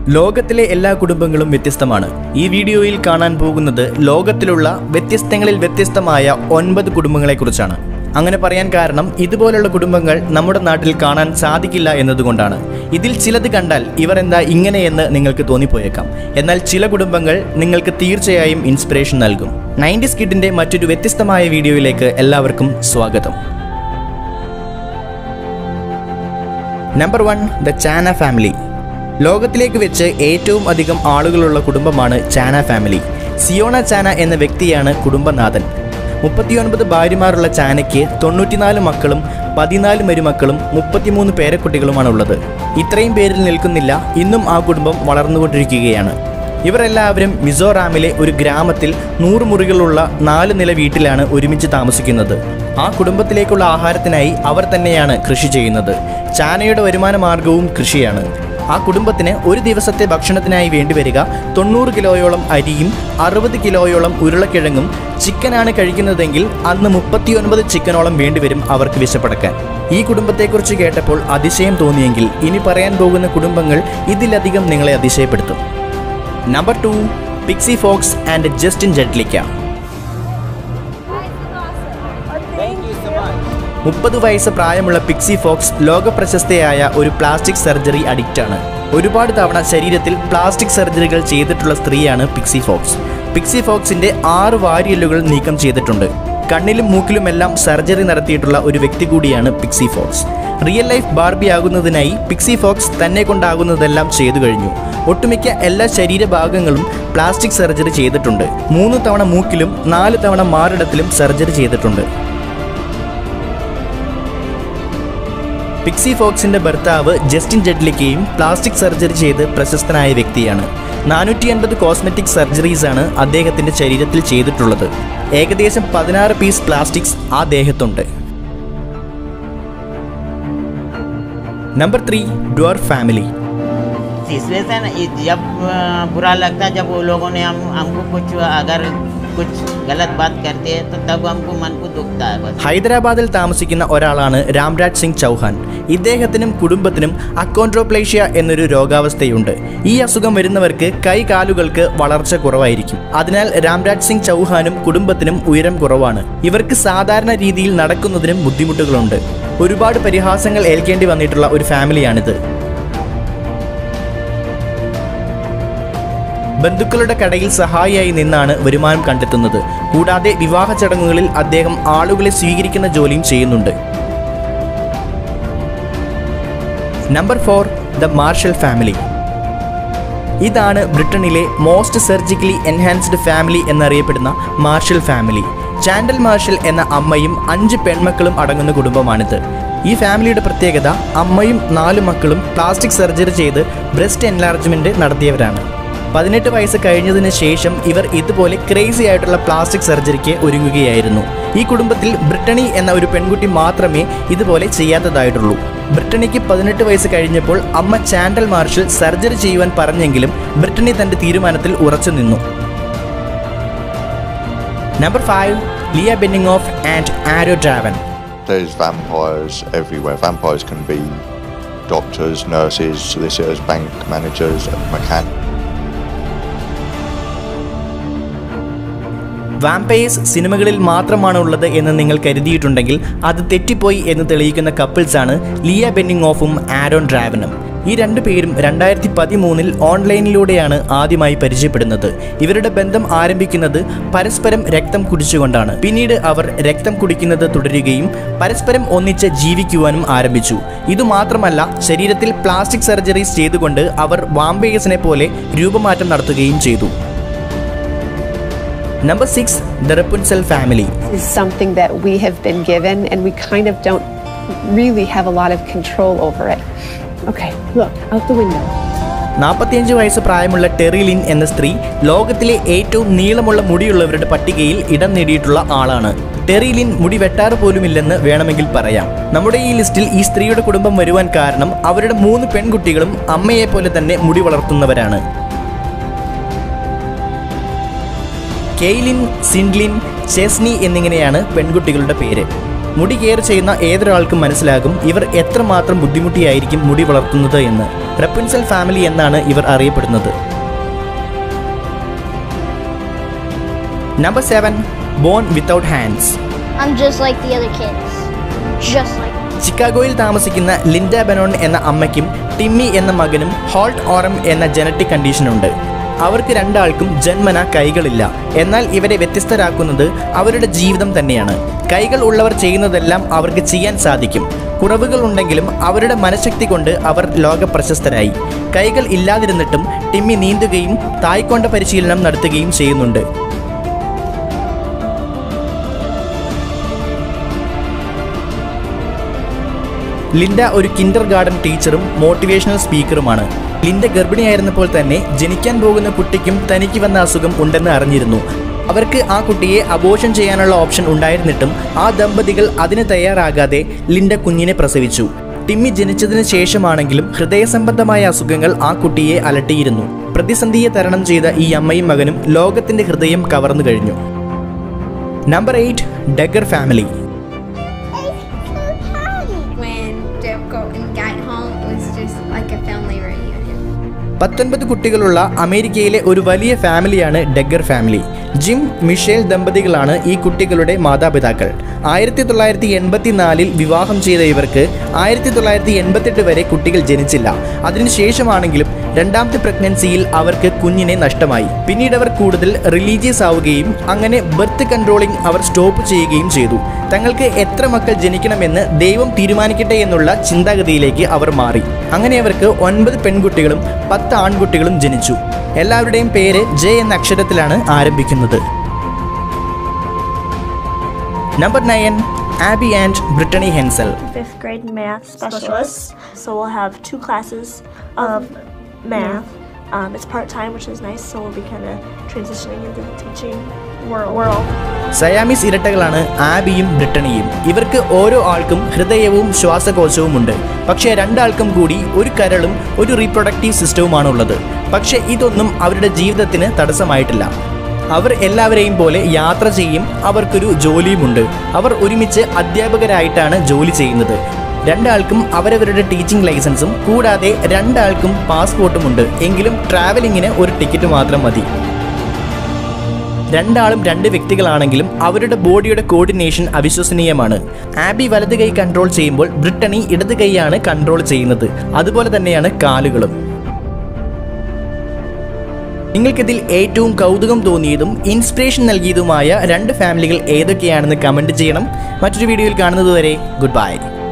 ലോകത്തിലെ എല്ലാ കുടുംബങ്ങളും വ്യത്യസ്തമാണ് ഈ വീഡിയോയിൽ കാണാൻ പോകുന്നത് ലോകത്തിലുള്ള വ്യത്യസ്തങ്ങളിൽ വ്യത്യസ്തമായ ഒൻപത് കുടുംബങ്ങളെക്കുറിച്ചാണ് അങ്ങനെ പറയാൻ കാരണം ഇതുപോലുള്ള കുടുംബങ്ങൾ നമ്മുടെ നാട്ടിൽ കാണാൻ സാധിക്കില്ല എന്നതുകൊണ്ടാണ് ഇതിൽ ചിലത് കണ്ടാൽ ഇവർ എന്താ ഇങ്ങനെയെന്ന് നിങ്ങൾക്ക് തോന്നിപ്പോയേക്കാം എന്നാൽ ചില കുടുംബങ്ങൾ നിങ്ങൾക്ക് തീർച്ചയായും ഇൻസ്പിറേഷൻ നൽകും നയൻറ്റീസ് കിഡിന്റെ മറ്റൊരു വ്യത്യസ്തമായ വീഡിയോയിലേക്ക് എല്ലാവർക്കും സ്വാഗതം number one the Chana family ലോകത്തിലേക്ക് വെച്ച് ഏറ്റവും അധികം ആളുകളുള്ള കുടുംബമാണ് ചാന ഫാമിലി സിയോണ ചാന എന്ന വ്യക്തിയാണ് കുടുംബനാഥൻ മുപ്പത്തിയൊൻപത് ഭാര്യമാരുള്ള ചാനയ്ക്ക് തൊണ്ണൂറ്റിനാല് മക്കളും പതിനാല് മരുമക്കളും മുപ്പത്തിമൂന്ന് പേരക്കുട്ടികളുമാണ് ഉള്ളത് ഇത്രയും പേരിൽ നിൽക്കുന്നില്ല ഇന്നും ആ കുടുംബം വളർന്നുകൊണ്ടിരിക്കുകയാണ് ഇവരെല്ലാവരും മിസോറാമിലെ ഒരു ഗ്രാമത്തിൽ നൂറ് മുറികളുള്ള നാല് നില വീട്ടിലാണ് ഒരുമിച്ച് താമസിക്കുന്നത് ആ കുടുംബത്തിലേക്കുള്ള ആഹാരത്തിനായി അവർ തന്നെയാണ് കൃഷി ചെയ്യുന്നത് ചാനയുടെ വരുമാന മാർഗവും കൃഷിയാണ് ആ കുടുംബത്തിന് ഒരു ദിവസത്തെ ഭക്ഷണത്തിനായി വേണ്ടിവരിക തൊണ്ണൂറ് കിലോയോളം അരിയും അറുപത് കിലോയോളം ഉരുളക്കിഴങ്ങും ചിക്കനാണ് കഴിക്കുന്നതെങ്കിൽ അന്ന് മുപ്പത്തിയൊൻപത് ചിക്കനോളം വേണ്ടിവരും അവർക്ക് വിശപ്പടക്കാൻ ഈ കുടുംബത്തെക്കുറിച്ച് കേട്ടപ്പോൾ അതിശയം തോന്നിയെങ്കിൽ ഇനി പറയാൻ പോകുന്ന കുടുംബങ്ങൾ ഇതിലധികം നിങ്ങളെ അതിശയപ്പെടുത്തും number two Pixie Fox and Justin Jedlica മുപ്പത് വയസ്സ് പ്രായമുള്ള പിക്സി ഫോക്സ് ലോക പ്രശസ്തയായ ഒരു പ്ലാസ്റ്റിക് സർജറി അഡിക്റ്റാണ് ഒരുപാട് തവണ ശരീരത്തിൽ പ്ലാസ്റ്റിക് സർജറികൾ ചെയ്തിട്ടുള്ള സ്ത്രീയാണ് പിക്സി ഫോക്സ് പിക്സി ഫോക്സിന്റെ ആറ് വാരിയല്ലുകൾ നീക്കം ചെയ്തിട്ടുണ്ട് കണ്ണിലും മൂക്കിലുമെല്ലാം സർജറി നടത്തിയിട്ടുള്ള ഒരു വ്യക്തി കൂടിയാണ് Pixie Fox real life Barbie ആകുന്നതിനായി പിക്സി ഫോക്സ് തന്നെ കൊണ്ടാകുന്നതെല്ലാം ചെയ്തു കഴിഞ്ഞു ഒട്ടുമിക്ക എല്ലാ ശരീരഭാഗങ്ങളും പ്ലാസ്റ്റിക് സർജറി ചെയ്തിട്ടുണ്ട് മൂന്ന് തവണ മൂക്കിലും നാല് തവണ മാറിടത്തിലും സർജറി ചെയ്തിട്ടുണ്ട് പിക്സി ഫോക്സിന്റെ ഭർത്താവ് ജസ്റ്റിൻ ജഡ്ലിക്കയും പ്ലാസ്റ്റിക് സർജറി ചെയ്ത് പ്രശസ്തനായ വ്യക്തിയാണ് നാനൂറ്റി അൻപത് കോസ്മെറ്റിക് സർജറീസ് ആണ് അദ്ദേഹത്തിന്റെ ശരീരത്തിൽ ചെയ്തിട്ടുള്ളത് ഏകദേശം പതിനാറ് പീസ് പ്ലാസ്റ്റിക്സ് ആ ദേഹത്തുണ്ട് number three Dwyer family situation जब अ, बुरा लगता है जब वो लोगों ने हम हमको कुछ अगर कुछ गलत बात करते हैं तो तब हमको मन को दुखता है बस ഹൈദരാബാദിൽ താമസിക്കുന്ന ഒരാളാണ് രാംരാജ് സിംഗ് ചൗഹാൻ ഇദ്ദേഹത്തിനും കുടുംബത്തിനും അക്കോൺട്രോപ്ലേഷ്യ എന്നൊരു രോഗാവസ്ഥയുണ്ട് ഈ അസുഖം വരുന്നവർക്ക് കൈ കാലുകൾക്ക് വളർച്ച കുറവായിരിക്കും അതിനാൽ രാംരാജ് സിംഗ് ചൗഹാനും കുടുംബത്തിനും ഉയരം കുറവാണ് ഇവർക്ക് സാധാരണ രീതിയിൽ നടക്കുന്നതിനും ബുദ്ധിമുട്ടുകളുണ്ട് ഒരുപാട് പരിഹാസങ്ങൾ ഏൽക്കേണ്ടി വന്നിട്ടുള്ള ഒരു ഫാമിലിയാണിത് ബന്ധുക്കളുടെ കടയിൽ സഹായിയായി നിന്നാണ് വരുമാനം കണ്ടെത്തുന്നത് കൂടാതെ വിവാഹ ചടങ്ങുകളിൽ അദ്ദേഹം ആളുകളെ സ്വീകരിക്കുന്ന ജോലിയും ചെയ്യുന്നുണ്ട് number four the Marshall family ഇതാണ് ബ്രിട്ടനിലെ മോസ്റ്റ് സർജിക്കലി എൻഹാൻസ്ഡ് ഫാമിലി എന്നറിയപ്പെടുന്ന മാർഷൽ ഫാമിലി ചാൻഡൽ മാർഷൽ എന്ന അമ്മയും അഞ്ച് പെൺമക്കളും അടങ്ങുന്ന കുടുംബമാണിത് ഈ ഫാമിലിയുടെ പ്രത്യേകത അമ്മയും നാല് മക്കളും പ്ലാസ്റ്റിക് സർജറി ചെയ്ത് ബ്രസ്റ്റ് എൻലാർജ്മെന്റ് നടത്തിയവരാണ് പതിനെട്ട് വയസ്സ് കഴിഞ്ഞതിന് ശേഷം ഇവർ ഇതുപോലെ ക്രേസി ആയിട്ടുള്ള പ്ലാസ്റ്റിക് സർജറിക്ക് ഒരുങ്ങുകയായിരുന്നു ഈ കുടുംബത്തിൽ ബ്രിട്ടണി എന്ന ഒരു പെൺകുട്ടി മാത്രമേ ഇതുപോലെ ചെയ്യാത്തതായിട്ടുള്ളൂ ബ്രിട്ടണിക്ക് പതിനെട്ട് വയസ്സ് കഴിഞ്ഞപ്പോൾ അമ്മ ചാൻഡൽ മാർഷൽ സർജറി ചെയ്യുവാൻ പറഞ്ഞെങ്കിലും ബ്രിട്ടണി തന്റെ തീരുമാനത്തിൽ ഉറച്ചു നിന്നു number five Leah Benninghoff and Arrow Draven There's vampires everywhere. Vampires can be doctors, nurses, solicitors, bank managers, mechanics. Vampires സിനിമകളിൽ മാത്രമാണ് ഉള്ളത് എന്ന് നിങ്ങൾ കരുതിയിട്ടുണ്ടെങ്കിൽ അത് തെറ്റിപ്പോയി എന്ന് തെളിയിക്കുന്ന കപ്പിൾസാണ് ലിയ ബെന്നിങ് ഓഫും ആരോൺ ഡ്രാവനും ഈ രണ്ടു പേരും രണ്ടായിരത്തി പതിമൂന്നിൽ ഓൺലൈനിലൂടെയാണ് ആദ്യമായി പരിചയപ്പെടുന്നത് ഇവരുടെ ബന്ധം ആരംഭിക്കുന്നത് പരസ്പരം രക്തം കുടിച്ചുകൊണ്ടാണ് പിന്നീട് അവർ രക്തം കുടിക്കുന്നത് തുടരുകയും പരസ്പരം ഒന്നിച്ച് ജീവിക്കുവാനും ആരംഭിച്ചു ഇതുമാത്രമല്ല ശരീരത്തിൽ പ്ലാസ്റ്റിക് സർജറീസ് ചെയ്തുകൊണ്ട് അവർ വാമ്പയേഴ്സിനെ പോലെ രൂപമാറ്റം നടത്തുകയും ചെയ്തു number six the Rapunzel family is something that we have been given and we kind of don't really have a lot of control over it. Okay, look out the window. നാൽപ്പത്തിയഞ്ച് വയസ്സ് പ്രായമുള്ള terylene എന്ന സ്ത്രീ ലോകത്തിലെ ഏറ്റവും നീളമുള്ള മുടിയുള്ളവരുടെ പട്ടികയിൽ ഇടം നേടിയിട്ടുള്ള ആളാണ് ടെറിലിൻ മുടി വെട്ടാറ് പോലുമില്ലെന്ന് വേണമെങ്കിൽ പറയാം നമ്മുടെ ഈ ലിസ്റ്റിൽ ഈ സ്ത്രീയുടെ കുടുംബം വരുവാൻ കാരണം അവരുടെ മൂന്ന് പെൺകുട്ടികളും അമ്മയെ പോലെ തന്നെ മുടി വളർത്തുന്നവരാണ് കെയ്ലിൻ സിൻഡ്ലിൻ ചെസ്നി എന്നിങ്ങനെയാണ് പെൺകുട്ടികളുടെ പേര് മുടി കെയർ ചെയ്യുന്ന ഏതൊരാൾക്കും മനസ്സിലാകും ഇവർ എത്രമാത്രം ബുദ്ധിമുട്ടിയായിരിക്കും മുടി വളർത്തുന്നത് എന്ന് റെപ്പുൻസൽ ഫാമിലി എന്നാണ് ഇവർ അറിയപ്പെടുന്നത് number seven born without hands I'm just like the other kids. Just like ചിക്കാഗോയിൽ താമസിക്കുന്ന ലിൻഡ ബെനോൺ എന്ന അമ്മയ്ക്കും ടിമ്മി എന്ന മകനും ഹോൾട്ട് ഓറം എന്ന ജനറ്റിക് കണ്ടീഷനുണ്ട് അവർക്ക് രണ്ടാൾക്കും ജന്മന കൈകളില്ല എന്നാൽ ഇവരെ വ്യത്യസ്തരാക്കുന്നത് അവരുടെ ജീവിതം തന്നെയാണ് കൈകൾ ഉള്ളവർ ചെയ്യുന്നതെല്ലാം അവർക്ക് ചെയ്യാൻ സാധിക്കും കുറവുകൾ ഉണ്ടെങ്കിലും അവരുടെ മനഃശക്തി കൊണ്ട് അവർ ലോക പ്രശസ്തരായി കൈകൾ ഇല്ലാതിരുന്നിട്ടും ടിമ്മി നീന്തുകയും തായ്ക്കൊണ്ട പരിശീലനം നടത്തുകയും ചെയ്യുന്നുണ്ട് ലിൻഡ ഒരു കിൻഡർ ഗാർഡൻ ടീച്ചറും മോട്ടിവേഷണൽ സ്പീക്കറുമാണ് ലിൻഡ ഗർഭിണിയായിരുന്നപ്പോൾ തന്നെ ജനിക്കാൻ പോകുന്ന കുട്ടിക്കും തനിക്ക് വന്ന അസുഖം ഉണ്ടെന്ന് അറിഞ്ഞിരുന്നു അവർക്ക് ആ കുട്ടിയെ അബോഷൻ ചെയ്യാനുള്ള ഓപ്ഷൻ ഉണ്ടായിരുന്നിട്ടും ആ ദമ്പതികൾ അതിന് തയ്യാറാകാതെ ലിൻഡ കുഞ്ഞിനെ പ്രസവിച്ചു ടിമ്മി ജനിച്ചതിന് ശേഷമാണെങ്കിലും ഹൃദയസംബന്ധമായ അസുഖങ്ങൾ ആ കുട്ടിയെ അലട്ടിയിരുന്നു പ്രതിസന്ധിയെ തരണം ചെയ്ത ഈ അമ്മയും മകനും ലോകത്തിന്റെ ഹൃദയം കവർന്നു കഴിഞ്ഞു number eight Duggar family when Deb got and got home, it was just like a family reunion. പത്തൊൻപത് കുട്ടികളുള്ള അമേരിക്കയിലെ ഒരു വലിയ ഫാമിലിയാണ് ഡെഗർ ഫാമിലി ജിം മിഷേൽ ദമ്പതികളാണ് ഈ കുട്ടികളുടെ മാതാപിതാക്കൾ ആയിരത്തി തൊള്ളായിരത്തി എൺപത്തി നാലിൽ വിവാഹം ചെയ്ത ഇവർക്ക് ആയിരത്തി തൊള്ളായിരത്തി എൺപത്തെട്ട് വരെ കുട്ടികൾ ജനിച്ചില്ല അതിനുശേഷമാണെങ്കിലും രണ്ടാമത്തെ പ്രഗ്നൻസിയിൽ അവർക്ക് കുഞ്ഞിനെ നഷ്ടമായി പിന്നീട് അവർ കൂടുതൽ റിലീജിയസ് ആവുകയും അങ്ങനെ ബർത്ത് കൺട്രോളിംഗ് അവർ സ്റ്റോപ്പ് ചെയ്യുകയും ചെയ്തു തങ്ങൾക്ക് എത്ര മക്കൾ ജനിക്കണമെന്ന് ദൈവം തീരുമാനിക്കട്ടെ എന്നുള്ള ചിന്താഗതിയിലേക്ക് അവർ മാറി അങ്ങനെ അവർക്ക് ഒൻപത് പെൺകുട്ടികളും പത്ത് ആൺകുട്ടികളും ജനിച്ചു എല്ലാവരുടെയും പേര് ജെ എന്ന അക്ഷരത്തിലാണ് ആരംഭിക്കുന്നത് number nine Abby and Brittany Hensel fifth grade math specialist. So we'll have two classes of math. Um, it's part time, which is nice. So we'll be kind of transitioning into the teaching world. world. Siamese ഇരട്ടകളാണ് ആബിയും ബ്രിട്ടണിയും ഇവർക്ക് ഓരോ ആൾക്കും ഹൃദയവും ശ്വാസകോശവും ഉണ്ട് പക്ഷേ രണ്ടാൾക്കും കൂടി ഒരു കരളും ഒരു റീപ്രൊഡക്റ്റീവ് സിസ്റ്റവുമാണ് ഉള്ളത് പക്ഷേ ഇതൊന്നും അവരുടെ ജീവിതത്തിന് തടസ്സമായിട്ടില്ല അവർ എല്ലാവരെയും പോലെ യാത്ര ചെയ്യും അവർക്കൊരു ജോലിയുമുണ്ട് അവർ ഒരുമിച്ച് അധ്യാപകരായിട്ടാണ് ജോലി ചെയ്യുന്നത് രണ്ടാൾക്കും അവരവരുടെ ടീച്ചിങ് ലൈസൻസും കൂടാതെ രണ്ടാൾക്കും പാസ്പോർട്ടുമുണ്ട് എങ്കിലും ട്രാവലിങ്ങിന് ഒരു ടിക്കറ്റ് മാത്രം മതി രണ്ടാളും രണ്ട് വ്യക്തികളാണെങ്കിലും അവരുടെ ബോഡിയുടെ കോർഡിനേഷൻ അവിശ്വസനീയമാണ് ആബി വലത് കൈ കൺട്രോൾ ചെയ്യുമ്പോൾ ബ്രിട്ടണി ഇടത് കൈയാണ് കൺട്രോൾ ചെയ്യുന്നത് അതുപോലെ തന്നെയാണ് കാലുകളും നിങ്ങൾക്കിതിൽ ഏറ്റവും കൗതുകം തോന്നിയതും ഇൻസ്പിറേഷൻ നൽകിയതുമായ രണ്ട് ഫാമിലികൾ ഏതൊക്കെയാണെന്ന് കമൻറ്റ് ചെയ്യണം മറ്റൊരു വീഡിയോയിൽ കാണുന്നതുവരെ ഗുഡ് ബൈ